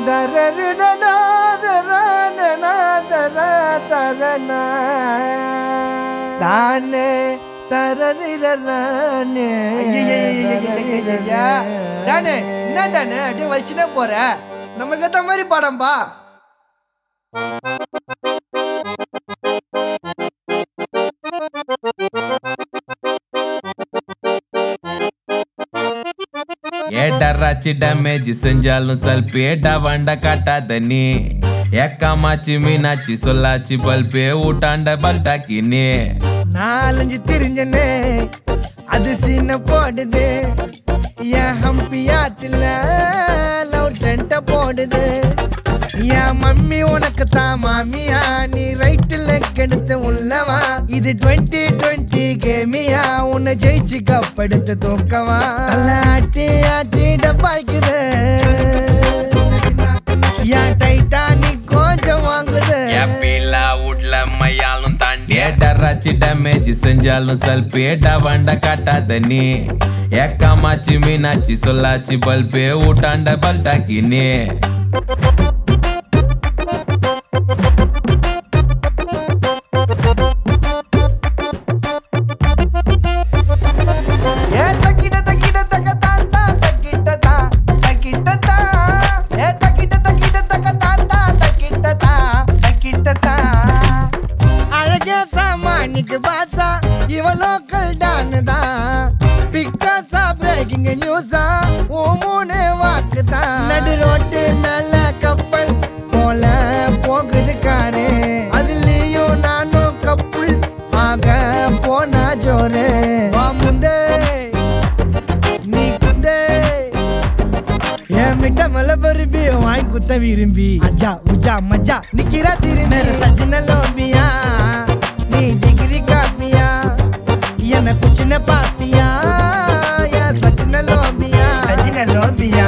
தானே தரரிரே ஐயையையையையையையையா. டானு என்ன டானு அப்படியே வலிச்சுனே போற நம்மளுக்கு ஏத்த மாதிரி பாடம்பா ஏடராச்சி டேமேஜ் செஞ்சாலும் சல்பேடா வண்ட காட்டாத நீ ஏக்காமாச்சி மீனாச்சி சொல்லாச்சி பல்பே ஊட்டாண்ட பல்டாக்கி நீ நாலஞ்சு தெரிஞ்சனே அது சீன போடுது என் ஹம்பி ஆற்றுல லவ் டென்ட்ட போடுது என் மம்மி உனக்கு தான் மாமியா நீ ரைட்டில் கெடுத்து உள்ளவா இது டுவெண்ட்டி டுவெண்ட்டி கேமியா உன்னை ஜெயிச்சு கப்படுத்து தூக்கவா நல்ல ஆட்டி ஆட்டி டப்பாய்க்குது என் டைட்டானிக் கொஞ்சம் வாங்குது எப்பீலா வீட்ல மையாலும் தாண்டி ஏடராச்சி டேமேஜ் செஞ்சாலும் சல்பேடா வண்ட காட்டாத நீ ஏக்காமாச்சி மீனாச்சி சொல்லாச்சி பல்பே ஊட்டாண்ட பல்டாக்கி நீ ஏ தக்கிட தக்கிட தக்க தாத்தா தக்கிட்ட தா தக்கிட்ட தா ஏ தக்கிட தக்கிட தக்க தாத்தா தக்கிட்ட தா தக்கிட்ட தா அழகே சாமானிக்கு பாசா இவ லோக்கல் டான் தான் பிக்காசா பிரேக்கிங் நியூஸா ஓ மூணு வாக்கு தான் நடு ரோட்டு மேல கப்பல் போல போகுது காரு அதுலயும் நானும் கப்புள் ஆக போனா ஜோரு வா முந்தே நீ குந்தே என் மிட்ட மலை பருப்பி வாங்கி குத்த விரும்பி அஜா உஜா மஜா நிக்கிறா திரும்பி சச்சின லோபியா நீ டிகிரி காப்பியா எனக்கு சின்ன பாப்பியா என் சச்சின லோபியா சச்சின லோபியா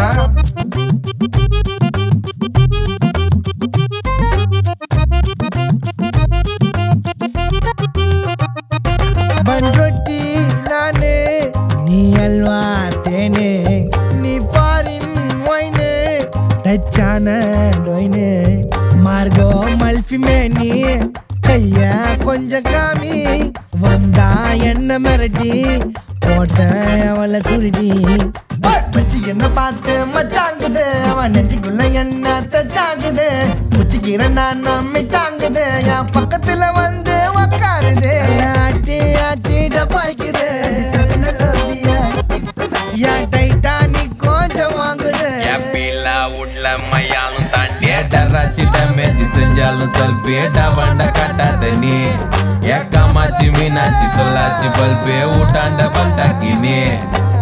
பண்ரொட்டி நானு நீ அல்வா தேனு நீ ஃபாரின் ஒயினு டச்சான டொயினு மார்கோ மல்ஃபி மேனி கைய கொஞ்சம் காமி வந்தா என்ன மிரட்டி போட்ட அவளை சுருட்டி மச்சி என்ன பார்த்து மச்சாங்குது அவன் நெஞ்சுக்குள்ள என்ன தச்சாங்குது முச்சிக்கிற நான் நம்பிட்டாங்குது என் பக்கத்துல வந்து உக்காருது ஆட்டி ஆட்டி டப்பாய்க்குது என் டைட்டானிக் கொஞ்சம் வாங்குது எப்பீலா வீட்ல மையாலும் தாண்டி ஏடராச்சி டேமேஜ் செஞ்சாலும் சல்பேடா வண்ட காட்டாத நீ ஏக்காமாச்சி மீனாச்சி சொல்லாச்சி பல்பே ஊட்டாண்ட பல்டாக்கி நீ